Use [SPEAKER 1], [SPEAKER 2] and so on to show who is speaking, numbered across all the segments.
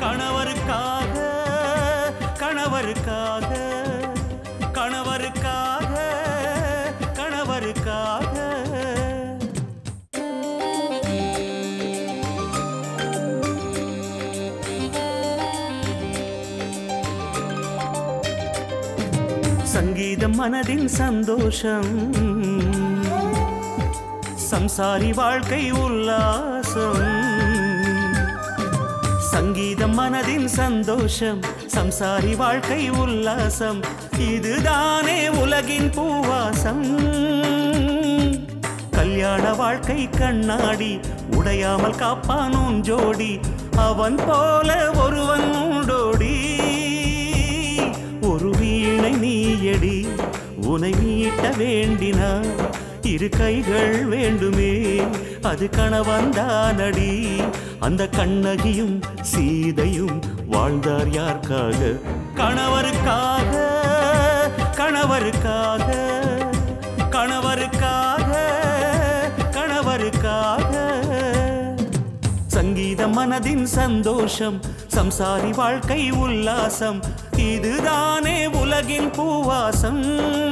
[SPEAKER 1] கணவருக்காக கணவருக்காக கணவருக்காக கணவருக்காக சங்கீதம் மனதின் சந்தோஷம் சம்சாரி வாழ்க்கை உல்லாசம் சங்கீதம் மனதின் சந்தோஷம் சம்சாரி வாழ்க்கை உல்லாசம் இதுதானே உலகின் பூவாசம் கல்யாண வாழ்க்கை கண்ணாடி உடையாமல் காப்பான் உன் ஜோடி அவன் போல ஒருவன் உண்டோடி ஒரு வீணை நீயடி உனை மீட்ட வேண்டினார் இரு கைகள் வேண்டுமே அது கணவன்தானடி அந்த கண்ணகியும் சீதையும் வாழ்ந்தார் யாருக்காக கணவருக்காக கணவருக்காக கணவருக்காக கணவருக்காக சங்கீதம் மனதின் சந்தோஷம் சம்சாரி வாழ்க்கை உல்லாசம் இதுதானே உலகின் பூவாசம்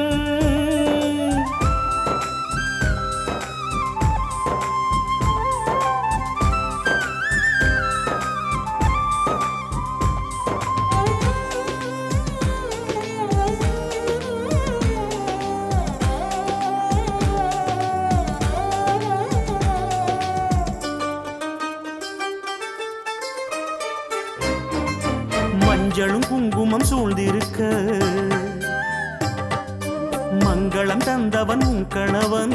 [SPEAKER 1] மஞ்சளும் குங்குமம் சூழ்ந்திருக்க மங்களம் தந்தவன் உன் கணவன்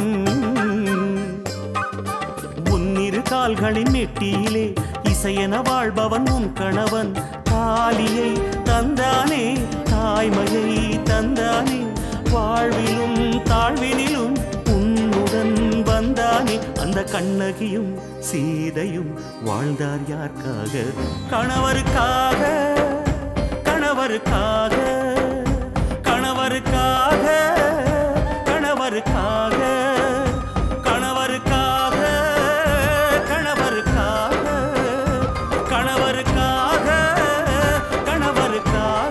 [SPEAKER 1] உன்னிரு கால்களின் மெட்டியிலே இசையென வாழ்பவன் உன் கணவன் தாலியை தந்தானே தாய்மையை தந்தானே வாழ்விலும் தாழ்வினிலும் உன்னுடன் வந்தானே அந்த கண்ணகியும் சீதையும் வாழ்ந்தார் யாருக்காக கணவருக்காக கணவருக்காக கணவருக்காக கணவருக்காக கணவருக்காக கணவருக்காக கணவருக்காக கணவருக்காக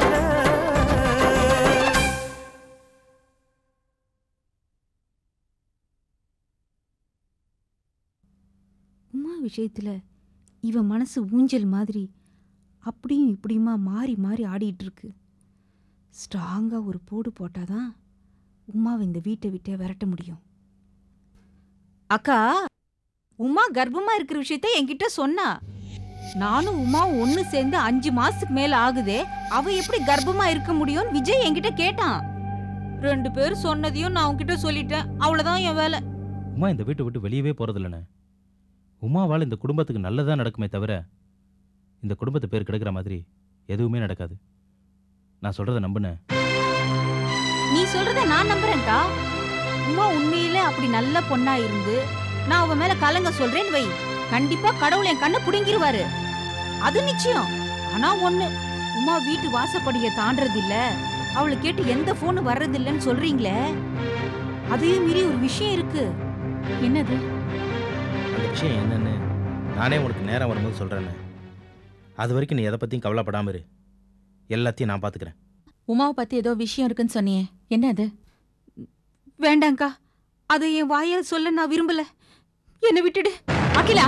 [SPEAKER 2] உமா விஷயத்துல இவன் மனசு ஊஞ்சல் மாதிரி அப்படியும் இப்படியுமா மாறி மாறி ஆடிட்டு இருக்கு ஸ்ட்ராங்கா ஒரு போடு போட்டாதான் உமாவை இந்த வீட்டை விட்டே விரட்ட முடியும் அக்கா உமா கர்ப்பமா இருக்கிற விஷயத்த என்கிட்ட சொன்னா நானும் உமா ஒண்ணு சேர்ந்து அஞ்சு மாசத்துக்கு மேல ஆகுதே அவ எப்படி கர்ப்பமா இருக்க முடியும்னு விஜய் என்கிட்ட கேட்டான் ரெண்டு பேரும் சொன்னதையும் நான் உன்கிட்ட சொல்லிட்டேன் அவ்வளவுதான் என் வேலை
[SPEAKER 3] உமா இந்த வீட்டை விட்டு வெளியவே போகிறதில்லண்ணே உமாவால் இந்த குடும்பத்துக்கு நல்லதாக நடக்குமே தவிர இந்த குடும்பத்து பேர் கெடுக்கிற மாதிரி எதுவுமே நடக்காது நான் சொல்கிறத நம்புனேன்
[SPEAKER 2] நீ சொல்றத நான் நம்புறேன்க்கா உமா உண்மையிலே அப்படி நல்ல பொண்ணா இருந்து நான் அவ மேல கலங்க சொல்றேன்னு வை கண்டிப்பா கடவுள் என் கண்ணை புடுங்கிருவாரு அது நிச்சயம் ஆனா ஒண்ணு உமா வீட்டு வாசப்படிய தாண்டறது இல்ல அவளை கேட்டு எந்த போன் வர்றது இல்லைன்னு சொல்றீங்களே அதையும் மீறி ஒரு விஷயம் இருக்கு என்னது
[SPEAKER 3] அந்த விஷயம் என்னன்னு நானே உனக்கு நேரம் வரும்போது சொல்கிறேன்னு அது வரைக்கும் நீ எதை பற்றியும் கவலைப்படாம இரு எல்லாத்தையும் நான் பார்த்துக்கிறேன்
[SPEAKER 2] உமாவை பத்தி ஏதோ விஷயம் இருக்குன்னு சொன்னியே என்ன அது வேண்டாங்க்கா அதை என் வாயால் சொல்ல நான் விரும்பல என்னை விட்டுடு அகிலா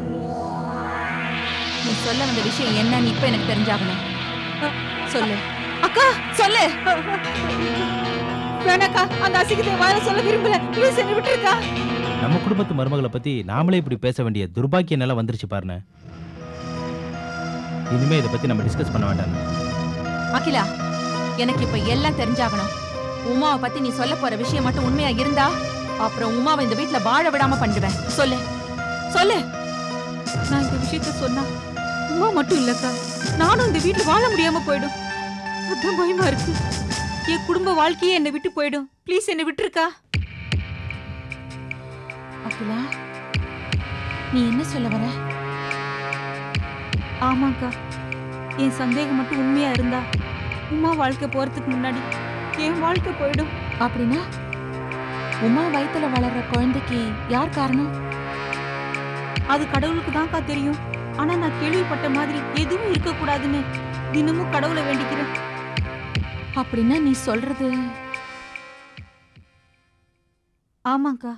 [SPEAKER 2] நீ சொல்ல வந்த விஷயம் என்னன்னு இப்ப எனக்கு தெரிஞ்சாகணும் அ, சொல்லு அக்கா சொல்லு வேணாக்கா அந்த அசிங்கத்தை வாயில சொல்ல விரும்பல ப்ளீஸ் என்னை விட்டுருக்கா
[SPEAKER 3] நம்ம குடும்பத்து மருமகளை பற்றி நாமளே இப்படி பேச வேண்டிய துர்பாக்கிய நிலை வந்துருச்சு பாருண்ணே இனிமே இதை பற்றி நம்ம டிஸ்கஸ் பண்ண வேண்டாம்
[SPEAKER 2] அகிலா எனக்கு இப்ப எல்லாம் தெரிஞ்சாகணும் உமாவை பத்தி நீ சொல்ல போற விஷயம் மட்டும் உண்மையா இருந்தா அப்புறம் உமாவை இந்த வீட்ல வாழ விடாம பண்ணிடுவேன் சொல்லு சொல்லு நான் இந்த விஷயத்த சொன்னா உமா மட்டும் இல்லக்கா நானும் இந்த வீட்ல வாழ முடியாம போயிடும் அதான் பயமா இருக்கு என் குடும்ப வாழ்க்கையே என்னை விட்டு போயிடும் ப்ளீஸ் என்னை விட்டுருக்கா அகிலா நீ என்ன சொல்ல வர ஆமாக்கா என் சந்தேகம் மட்டும் உண்மையா இருந்தா உமா வாழ்க்கை போறதுக்கு முன்னாடி என் வாழ்க்கை போயிடும் அப்படின்னா உமா வயித்துல வளர்ற குழந்தைக்கு யார் காரணம் அது கடவுளுக்கு தான்க்கா தெரியும் ஆனா நான் கேள்விப்பட்ட மாதிரி எதுவும் இருக்கக்கூடாதுன்னு தினமும் கடவுளை வேண்டிக்கிறேன்
[SPEAKER 4] அப்படின்னா நீ சொல்றது
[SPEAKER 2] ஆமாக்கா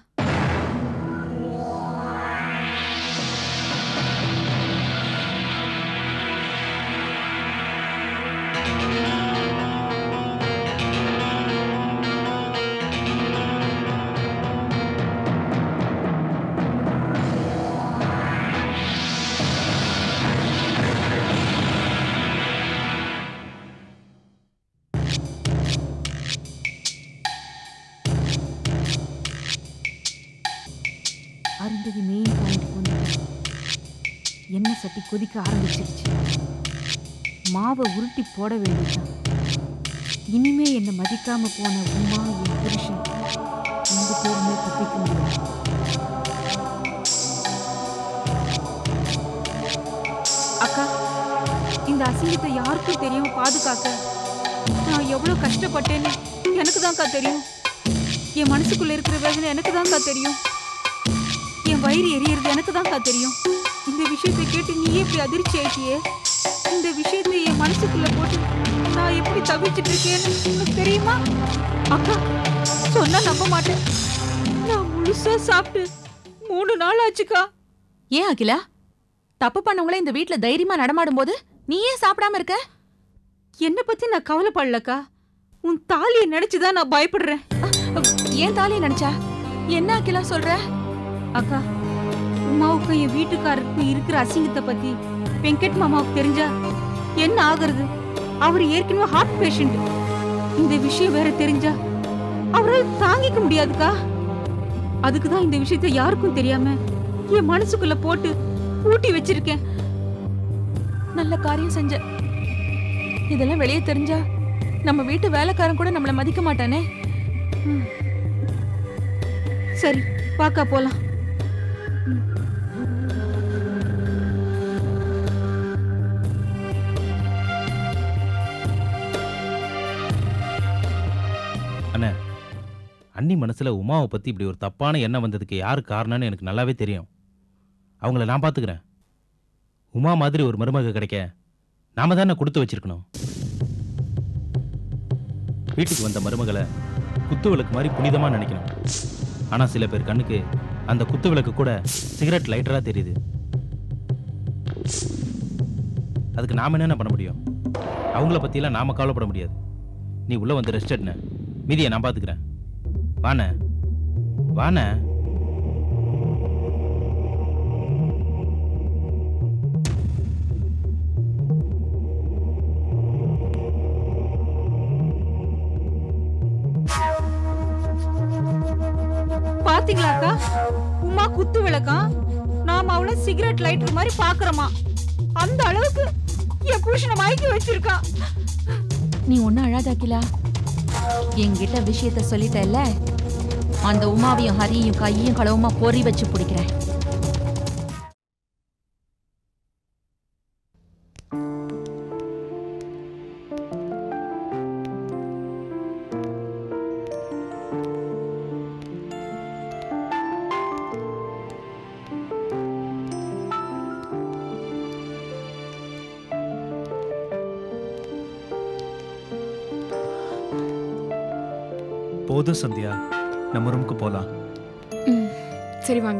[SPEAKER 2] அருந்ததி மெயின் பாயிண்ட்க்கு வந்துட்டேன் எண்ணெய் சட்டி கொதிக்க ஆரம்பிச்சிருச்சு மாவை உருட்டி போட வேண்டியதுதான் இனிமே என்னை மதிக்காம போன உமா என் புருஷன் ரெண்டு பேருமே தப்பிக்க முடியாது அக்கா இந்த அசிங்கத்தை யாருக்கும் தெரியாம பாதுகாக்க நான் எவ்வளவு கஷ்டப்பட்டேன்னு எனக்கு தான்க்கா தெரியும் என் மனசுக்குள்ள இருக்கிற வேதனை எனக்கு தான்க்கா தெரியும் என் வயிறு எரியறது எனக்கு தான்க்கா தெரியும் இந்த விஷயத்தை கேட்டு நீயே இப்படி அதிர்ச்சி ஆயிட்டியே இந்த விஷயத்தை என் மனசுக்குள்ள போட்டு நான் எப்படி தவிச்சிட்டு இருக்கேன்னு உனக்கு தெரியுமா அக்கா சொன்னா நம்ப மாட்டேன் நான் முழுசா சாப்பிட்டு மூணு நாள் ஆச்சுக்கா
[SPEAKER 4] ஏன் அகிலா தப்பு பண்ணவங்கள இந்த வீட்ல தைரியமா நடமாடும் போது நீ ஏன் சாப்பிடாம இருக்க
[SPEAKER 2] என்னை பத்தி நான் கவலைப்படலக்கா உன் தாலியை நினைச்சுதான் நான் பயப்படுறேன்
[SPEAKER 4] ஏன் தாலியை நினைச்சா என்ன அகிலா சொல்ற
[SPEAKER 2] அக்கா உமாவுக்கும் என் வீட்டுக்காரருக்கும் இருக்கிற அசிங்கத்தை பத்தி வெங்கட் மாமாவுக்கு தெரிஞ்சா என்ன ஆகுறது அவர் ஏற்கனவே ஹார்ட் பேஷண்ட் இந்த விஷயம் வேற தெரிஞ்சா அவரால் தாங்கிக்க முடியாதுக்கா அதுக்கு தான் இந்த விஷயத்தை யாருக்கும் தெரியாம என் மனசுக்குள்ள போட்டு பூட்டி வச்சிருக்கேன்
[SPEAKER 4] நல்ல காரியம் செஞ்ச இதெல்லாம் வெளியே தெரிஞ்சா நம்ம வீட்டு வேலைக்காரன் கூட நம்மள மதிக்க மாட்டானே
[SPEAKER 2] சரி பாக்கா போலாம்
[SPEAKER 3] அண்ணே அண்ணி மனசுல உமாவை பத்தி இப்படி ஒரு தப்பான எண்ணம் வந்ததுக்கு யாரு காரணம்னு எனக்கு நல்லாவே தெரியும் அவங்கள நான் பாத்துக்கிறேன் உமா மாதிரி ஒரு மருமக கிடைக்க நாம தானே கொடுத்து வச்சிருக்கணும் வீட்டுக்கு வந்த மருமகளை குத்து விளக்கு மாதிரி புனிதமா நினைக்கணும் ஆனா சில பேர் கண்ணுக்கு அந்த குத்து விளக்கு கூட சிகரெட் லைட்டரா தெரியுது அதுக்கு நாம என்னென்ன பண்ண முடியும் அவங்கள பத்தியெல்லாம் நாம கவலைப்பட முடியாது நீ உள்ள வந்து ரெஸ்ட் எடுன மீதியை நான் பாத்துக்கிறேன் வாண்ணே வாண்ணே
[SPEAKER 2] பாத்தீங்களாக்கா உமா குத்து விளக்காம் நாம அவள சிகரெட் லைட்டர் மாதிரி பாக்குறோமா அந்த அளவுக்கு என் புருஷனை மயக்கி வச்சிருக்கா
[SPEAKER 4] நீ ஒன்னும் அழாத அகிலா என்கிட்ட விஷயத்த சொல்லிட்டல்ல அந்த உமாவையும் ஹரியையும் கையையும் களவுமா பொறி வச்சு பிடிக்கிறேன்
[SPEAKER 5] போதும் சந்தியா நம்ம ரூமுக்கு போலாம்
[SPEAKER 6] ம் சரி வாங்க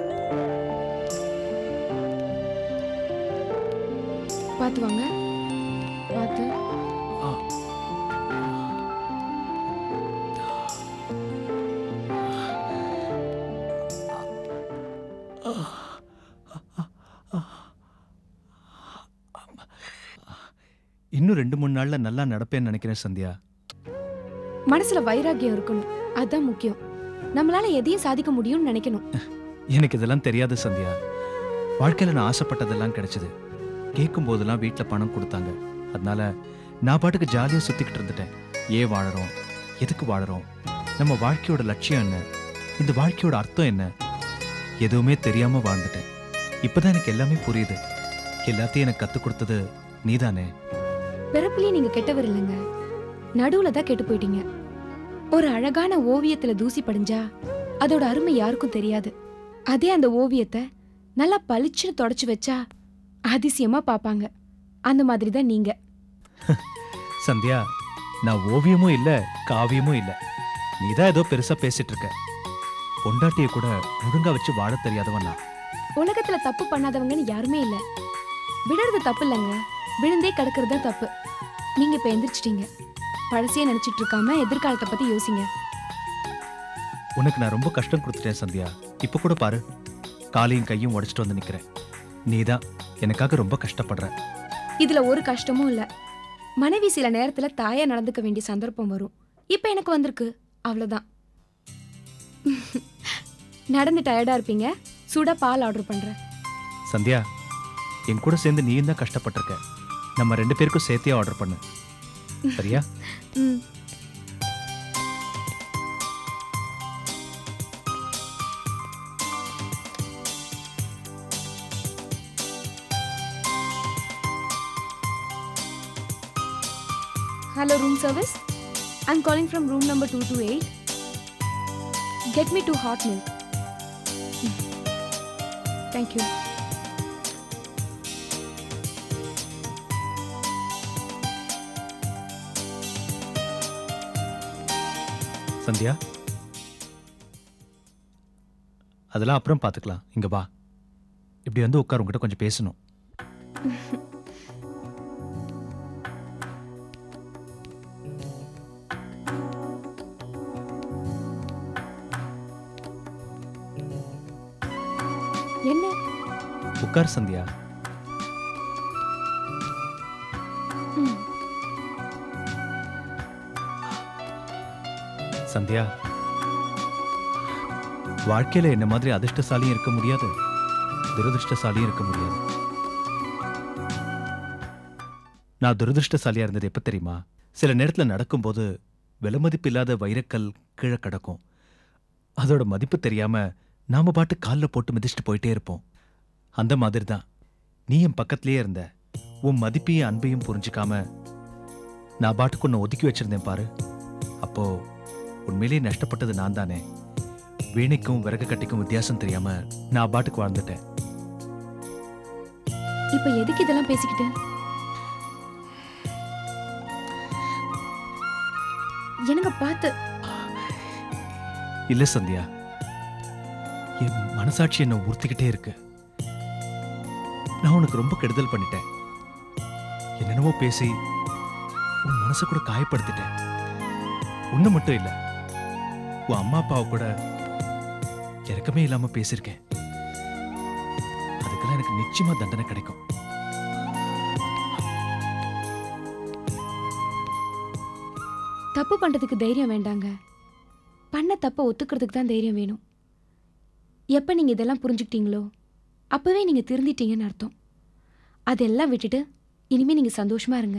[SPEAKER 6] பார்த்து வாங்க பார்த்து
[SPEAKER 5] இன்னும் ரெண்டு மூணு நாள்ல நல்லா நடப்பேன்னு நினைக்கிறேன் சந்தியா
[SPEAKER 6] மனசுல வைராக்கியம் இருக்கணும் அதுதான் முக்கியம் நம்மளால எதையும் சாதிக்க முடியும்னு நினைக்கணும்
[SPEAKER 5] எனக்கு இதெல்லாம் தெரியாது சந்தியா வாழ்க்கையில நான் ஆசைப்பட்டதெல்லாம் கிடைச்சது கேட்கும் போதெல்லாம் வீட்டில் பணம் கொடுத்தாங்க அதனால நான் பாட்டுக்கு ஜாலியாக சுத்திக்கிட்டு இருந்துட்டேன் ஏன் வாழறோம் எதுக்கு வாழறோம் நம்ம வாழ்க்கையோட லட்சியம் என்ன இந்த வாழ்க்கையோட அர்த்தம் என்ன எதுவுமே தெரியாம வாழ்ந்துட்டேன் இப்பதான் எனக்கு எல்லாமே புரியுது எல்லாத்தையும் எனக்கு கத்துக் கொடுத்தது நீதானே
[SPEAKER 6] பிறப்புலயே நீங்க கெட்டவர் இல்லைங்க நடுவுல தான் கெட்டு போயிட்டீங்க ஒரு அழகான ஓவியத்துல தூசி படிஞ்சா அதோட அருமை யாருக்கும் தெரியாது அதே அந்த ஓவியத்தை நல்லா பளிச்சுன்னு தொடச்சு வச்சா அதிசயமா பார்ப்பாங்க அந்த மாதிரி தான் நீங்க
[SPEAKER 5] சந்தியா நான் ஓவியமும் இல்ல காவியமும் இல்ல நீ தான் ஏதோ பெருசா பேசிட்டு இருக்க பொண்டாட்டிய கூட ஒழுங்கா வச்சு வாழ தெரியாதவன் நான்
[SPEAKER 6] உலகத்துல தப்பு பண்ணாதவங்கன்னு யாருமே இல்ல விடுறது தப்பு இல்லைங்க விழுந்தே கிடக்கிறது தான் தப்பு நீங்க இப்ப எந்திரிச்சிட்டீங்க பழசையே நினைச்சிட்டு இருக்காம எதிர்காலத்தை பத்தி யோசிங்க
[SPEAKER 5] உனக்கு நான் ரொம்ப கஷ்டம் கொடுத்துட்டேன் சந்தியா இப்ப கூட பாரு காலையும் கையும் உடைச்சிட்டு வந்து நிக்கிறேன் நீ தான் எனக்காக ரொம்ப கஷ்டப்படுற
[SPEAKER 6] இதுல ஒரு கஷ்டமும் இல்ல மனைவி சில நேரத்துல தாயா நடந்துக்க வேண்டிய சந்தர்ப்பம் வரும் இப்ப எனக்கு வந்திருக்கு அவ்வளவுதான் நடந்து டயர்டா இருப்பீங்க சுட பால் ஆர்டர் பண்றேன்
[SPEAKER 5] சந்தியா என் கூட சேர்ந்து நீயும் தான் கஷ்டப்பட்டிருக்க நம்ம ரெண்டு பேருக்கும் சேர்த்தே ஆர்டர் பண்ணு சரியா
[SPEAKER 6] ம் Hello, room service. I'm calling from room number 228. Get me two hot milk. Thank you.
[SPEAKER 5] Sandhya அதெல்லாம் அப்புறம் பார்த்துக்கலாம் இங்க வா இப்படி வந்து உட்கார் உங்ககிட்ட கொஞ்சம் பேசணும்
[SPEAKER 6] என்ன
[SPEAKER 5] உட்கார் சந்தியா
[SPEAKER 6] ம்,
[SPEAKER 5] சந்தியா வாழ்க்கையில என்ன மாதிரி அதிர்ஷ்டசாலியும் இருக்க முடியாது துரதிர்ஷ்டசாலியும் இருக்க முடியாது நான் துரதிர்ஷ்டசாலியா இருந்தது எப்ப தெரியுமா சில நேரத்துல நடக்கும்போது விலைமதிப்பு இல்லாத வைரக்கல் கீழே கிடக்கும் அதோட மதிப்பு தெரியாம நாம பாட்டு கால்ல போட்டு மிதிச்சுட்டு போயிட்டே இருப்போம் அந்த மாதிரி தான் நீ என் பக்கத்திலேயே இருந்த உன் மதிப்பையும் அன்பையும் புரிஞ்சுக்காம நான் பாட்டுக்கு உன்னை ஒதுக்கி வச்சிருந்தேன் பாரு அப்போ உண்மையிலேயே நஷ்டப்பட்டது நான் தானே வீணைக்கும் விறகு கட்டிக்கும் வித்தியாசம் தெரியாம நான் பாட்டுக்கு வாழ்ந்துட்டேன்
[SPEAKER 6] இப்ப எதுக்கு இதெல்லாம் பேசிக்கிட்டு எனக்கு பார்த்து
[SPEAKER 5] இல்ல சந்தியா என் மனசாட்சி என்ன உறுத்திக்கிட்டே இருக்கு நான் உனக்கு ரொம்ப கெடுதல் பண்ணிட்டேன் என்னென்னவோ பேசி உன் மனசை கூட காயப்படுத்திட்டேன் உன்னை மட்டும் இல்ல உன் அம்மா அப்பாவை கூட இறக்கமே இல்லாம பேசியிருக்கேன் அதுக்கெல்லாம் எனக்கு நிச்சயமா தண்டனை கிடைக்கும்
[SPEAKER 6] தப்பு பண்றதுக்கு தைரியம் வேண்டாங்க பண்ண தப்ப ஒத்துக்கிறதுக்கு தான் தைரியம் வேணும் எப்ப நீங்க இதெல்லாம் புரிஞ்சுக்கிட்டீங்களோ அப்பவே நீங்க திருந்திட்டீங்கன்னு அர்த்தம் அதெல்லாம் விட்டுட்டு இனிமே நீங்க சந்தோஷமா இருங்க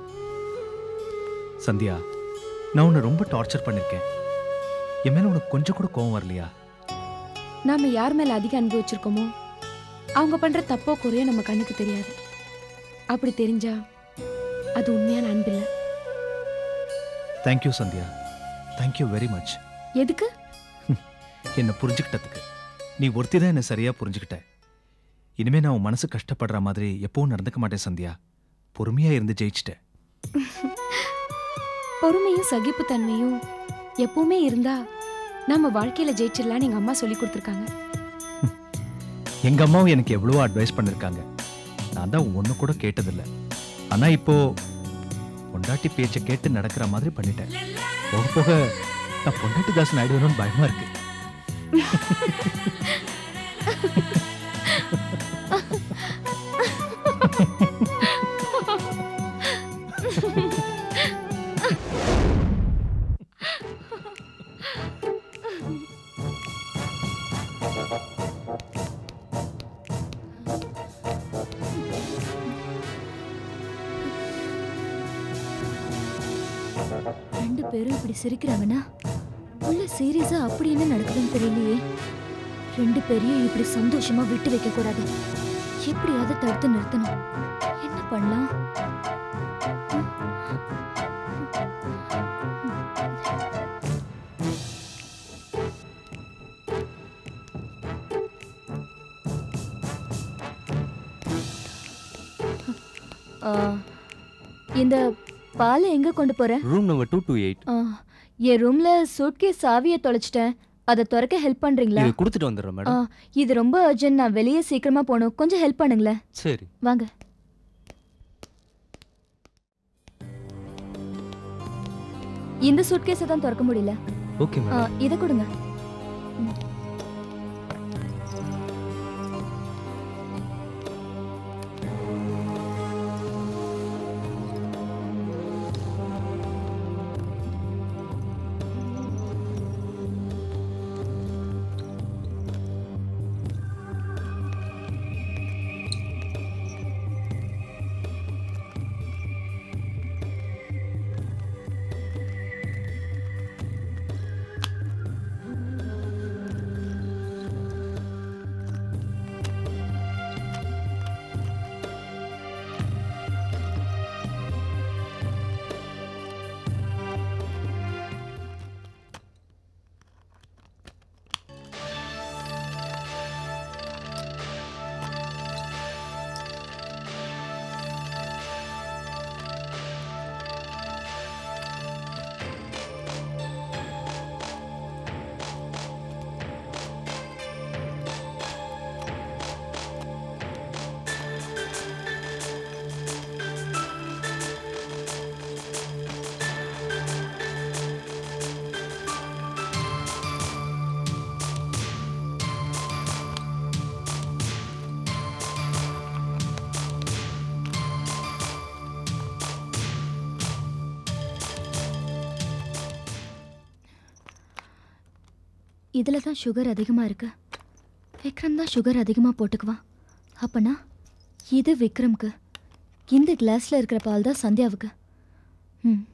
[SPEAKER 5] சந்தியா நான் உன்னை ரொம்ப டார்ச்சர் பண்ணிருக்கேன் என் மேல உனக்கு கொஞ்சம் கூட கோவம் வரலையா
[SPEAKER 6] நாம யார் மேல அதிக அன்பு வச்சிருக்கோமோ அவங்க பண்ற தப்போ குறையோ நம்ம கண்ணுக்கு தெரியாது அப்படி தெரிஞ்சா அது உண்மையான அன்பு இல்ல
[SPEAKER 5] thank you Sandhya thank you very much
[SPEAKER 6] எதுக்கு
[SPEAKER 5] என்னை புரிஞ்சுக்கிட்டதுக்கு நீ ஒருத்தி தான் என்னை சரியா புரிஞ்சுக்கிட்ட இனிமே நான் உன் மனசு கஷ்டப்படுற மாதிரி எப்பவும் நடந்துக்க மாட்டேன் சந்தியா பொறுமையா இருந்து ஜெயிச்சிட்டேன்
[SPEAKER 6] பொறுமையும் சகிப்புத்தன்மையும் எப்பவுமே இருந்தா நம்ம வாழ்க்கையில ஜெயிச்சிடலாம்னு எங்க அம்மா சொல்லி கொடுத்துருக்காங்க
[SPEAKER 5] எங்க அம்மாவும் எனக்கு எவ்வளவோ அட்வைஸ் பண்ணிருக்காங்க நான் தான் ஒண்ணு கூட கேட்டதில்ல ஆனா இப்போ பொண்டாட்டி பேச்சை கேட்டு நடக்கிற மாதிரி பண்ணிட்டேன் போக போக நான் பொண்டாட்டி தாசன் ஆயிடுவேணும்னு பயமா இருக்கு
[SPEAKER 2] ரெண்டு பேரும் இப்படி சிரிக்கிறாங்கன்னா உள்ள சீரியஸா அப்படி என்ன நடக்குதுன்னு தெரியலையே ரெண்டு பேரையும் இப்படி சந்தோஷமா விட்டு வைக்க கூடாது எப்படியாவது தடுத்து நிறுத்தணும் என்ன பண்ணலாம்
[SPEAKER 7] ஆ, இந்த பாலை எங்க கொண்டு போற
[SPEAKER 8] room number two two eight
[SPEAKER 7] ஆ, என் ரூம்ல சூட்கேஸ் சாவியை தொலைச்சிட்டேன் அதை திறக்க ஹெல்ப் பண்றீங்களா
[SPEAKER 8] இது கொடுத்துட்டு வந்துடுறேன்
[SPEAKER 7] ஆ,
[SPEAKER 8] மேடம்
[SPEAKER 7] இது ரொம்ப அர்ஜென்ட் நான் வெளியே சீக்கிரமா போகணும் கொஞ்சம் ஹெல்ப் பண்ணுங்களேன்
[SPEAKER 8] சரி
[SPEAKER 7] வாங்க இந்த சூட்கேஸை தான் திறக்க முடியல
[SPEAKER 8] ஓகே
[SPEAKER 7] ஆ,
[SPEAKER 8] மேடம்
[SPEAKER 7] இதை கொடுங்க இதுல தான் சுகர் அதிகமா இருக்கு விக்ரம் தான் சுகர் அதிகமா போட்டுக்குவான் அப்பனா இது விக்ரம்க்கு இந்த கிளாஸ்ல இருக்கிற பால் தான் சந்தியாவுக்கு ம்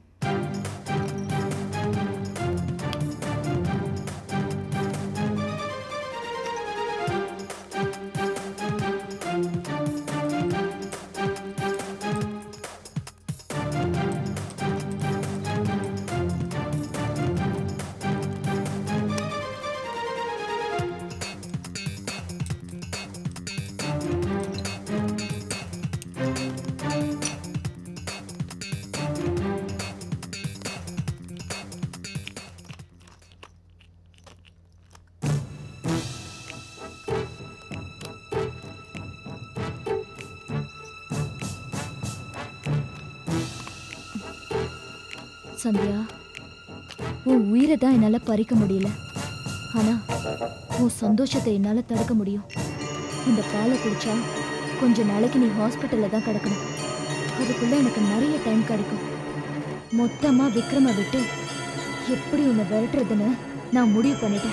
[SPEAKER 7] சந்தியா உன் உயிரை தான் என்னால் பறிக்க முடியல ஆனா உன் சந்தோஷத்தை என்னால் தடுக்க முடியும் இந்த பாலை குடிச்சா கொஞ்ச நாளைக்கு நீ ஹாஸ்பிட்டலில் தான் கிடக்கணும் அதுக்குள்ள எனக்கு நிறைய டைம் கிடைக்கும் மொத்தமா விக்ரம விட்டு எப்படி உன்னை விரட்டுறதுன்னு நான் முடிவு பண்ணிட்டேன்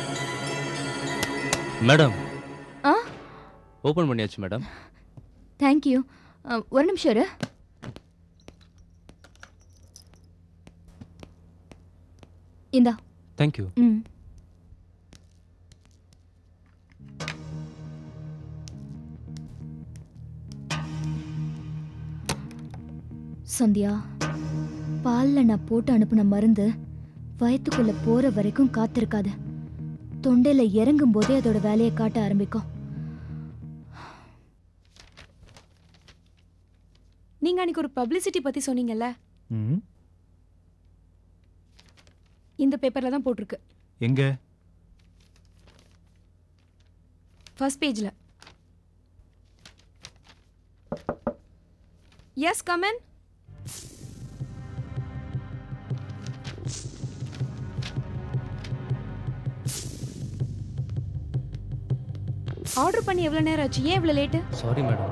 [SPEAKER 8] மேடம்
[SPEAKER 7] ஆ
[SPEAKER 8] ஓப்பன் பண்ணியாச்சு மேடம்
[SPEAKER 7] தேங்க்யூ ஒரு நிமிஷம் இரு இந்தா
[SPEAKER 8] தேங்க்யூ
[SPEAKER 7] ம் சந்தியா பால்ல நான் போட்டு அனுப்புன மருந்து வயித்துக்குள்ள போற வரைக்கும் காத்திருக்காது தொண்டையில இறங்கும் போதே அதோட வேலையை காட்ட ஆரம்பிக்கும்
[SPEAKER 6] நீங்க அன்னைக்கு ஒரு பப்ளிசிட்டி பத்தி சொன்னீங்கல்ல
[SPEAKER 5] ம்
[SPEAKER 6] இந்த பேப்பர்ல தான் போட்டிருக்கு
[SPEAKER 5] எங்க
[SPEAKER 6] ஃபர்ஸ்ட் பேஜ்ல எஸ் கமன் ஆர்டர் பண்ணி எவ்வளோ நேரம் ஆச்சு ஏன் இவ்வளோ லேட்டு
[SPEAKER 8] சாரி மேடம்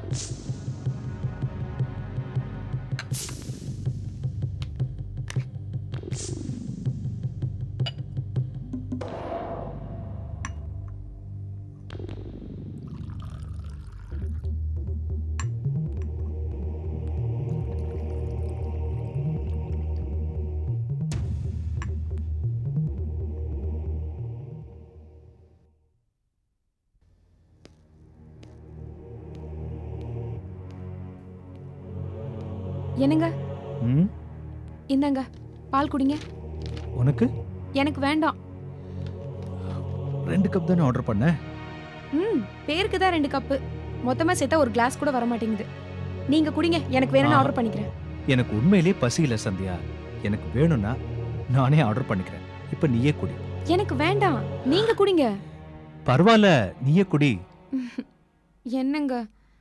[SPEAKER 6] என்னங்க
[SPEAKER 5] ம்
[SPEAKER 6] இந்தாங்க பால் குடிங்க
[SPEAKER 5] உனக்கு
[SPEAKER 6] எனக்கு வேண்டாம்
[SPEAKER 5] ரெண்டு கப் தானே ஆர்டர் பண்ண
[SPEAKER 6] ம் பேருக்கு தான் ரெண்டு கப்பு மொத்தமாக சேர்த்தா ஒரு கிளாஸ் கூட வர மாட்டேங்குது நீங்க குடிங்க எனக்கு வேணும்னு
[SPEAKER 5] ஆ.
[SPEAKER 6] ஆர்டர் பண்ணிக்கிறேன்
[SPEAKER 5] எனக்கு உண்மையிலேயே பசி இல்லை சந்தியா எனக்கு வேணும்னா நானே ஆர்டர் பண்ணிக்கிறேன் இப்ப நீயே குடி
[SPEAKER 6] எனக்கு வேண்டாம் நீங்க குடிங்க
[SPEAKER 5] பரவாயில்ல நீயே குடி
[SPEAKER 6] என்னங்க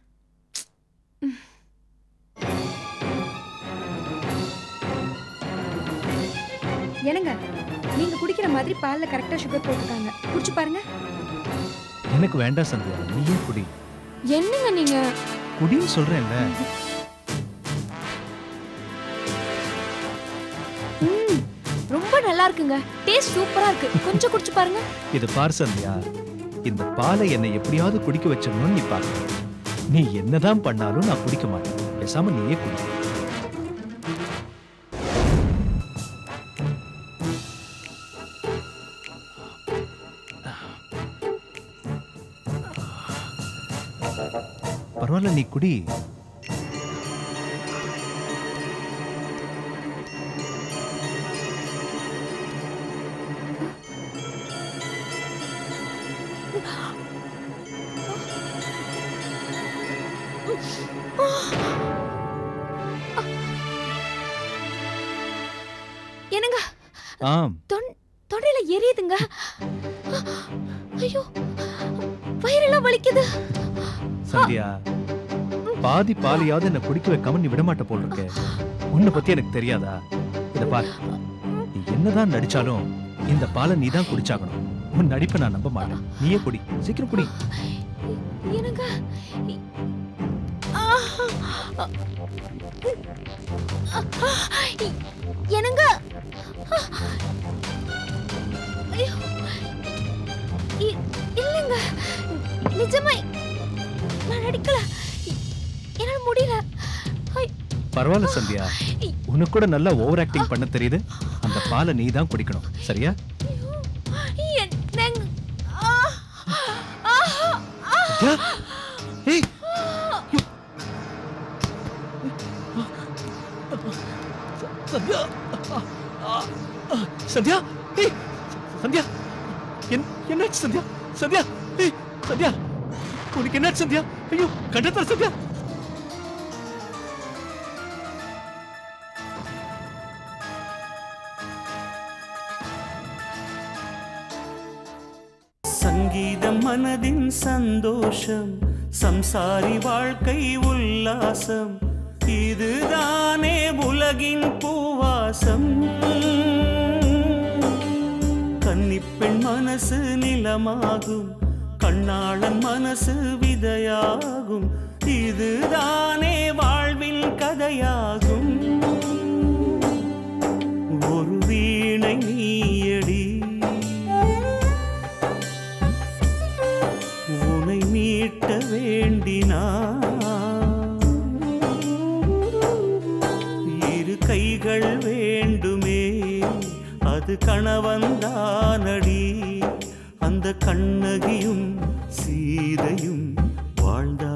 [SPEAKER 6] என்னங்க நீங்க குடிக்கிற மாதிரி பால்ல கரெக்டா சுகர் போட்டுருக்காங்க குடிச்சு பாருங்க
[SPEAKER 5] எனக்கு வேண்டாம் சந்தியா நீயே குடி
[SPEAKER 6] என்னங்க நீங்க
[SPEAKER 5] குடின்னு சொல்றேன்ல
[SPEAKER 6] ம், ரொம்ப நல்லா இருக்குங்க டேஸ்ட் சூப்பரா இருக்கு கொஞ்சம் குடிச்சு பாருங்க
[SPEAKER 5] இது பார் சந்தியா இந்த பாலை என்னை எப்படியாவது குடிக்க வச்சிடணும்னு நீ பாரு நீ என்னதான் பண்ணாலும் நான் குடிக்க மாட்டேன் பேசாம நீயே குடி பரவாயில்ல நீ குடி
[SPEAKER 6] என்னங்க
[SPEAKER 5] ஆம்
[SPEAKER 6] தொண்- தொண்டையில எரியுதுங்க ஐயோ வயிறெல்லாம் வலிக்குது
[SPEAKER 5] சந்தியா பாதி பாலையாவது என்ன குடிக்க வைக்காம நீ விடமாட்ட போல் இருக்க உன்னை பத்தி எனக்கு தெரியாதா இத பாரு நீ என்னதான் நடிச்சாலும் இந்த பாலை நீ தான் குடிச்சாகணும் உன் நடிப்பை நான் நம்ப மாட்டேன் நீயே குடி சீக்கிரம் குடி
[SPEAKER 6] என்னங்க என்னங்க ஐயோ இ- இல்லைங்க நிஜமாய் நான் நடிக்கல இ- என்னால முடியல ஐ-
[SPEAKER 5] பரவாயில்ல சந்தியா உனக்கு கூட நல்லா ஓவர் ஆக்டிங் பண்ண தெரியுது அந்த பாலை நீ தான் குடிக்கணும் சரியா
[SPEAKER 6] என்னங்க ஆ! ஆ! ஆ!
[SPEAKER 5] சத்யா ஏய் சத்யா சத்யா ஏய் சத்யா என் என்னாச்சு சத்யா சத்யா ஏய் சத்யா உனக்கு என்னாச்சு சத்யா ஐயோ கண்டத்தர் சத்யா
[SPEAKER 1] சங்கீதம் மனதின் சந்தோஷம் சம்சாரி வாழ்க்கை உல்லாசம் இதுதானே உலகின் பூவாசம் கன்னிப்பெண் மனசு நிலமாகும் கண்ணாளன் மனசு விதையாகும் இதுதானே வாழ்வின் கதையாகும் ஒரு வீணை நீயடி உனை மீட்ட வேண்டினா இரு கைகள் வேண்டுமே அது கணவன்தானடி அந்த கண்ணகியும் சீதையும் வாழ்ந்தார்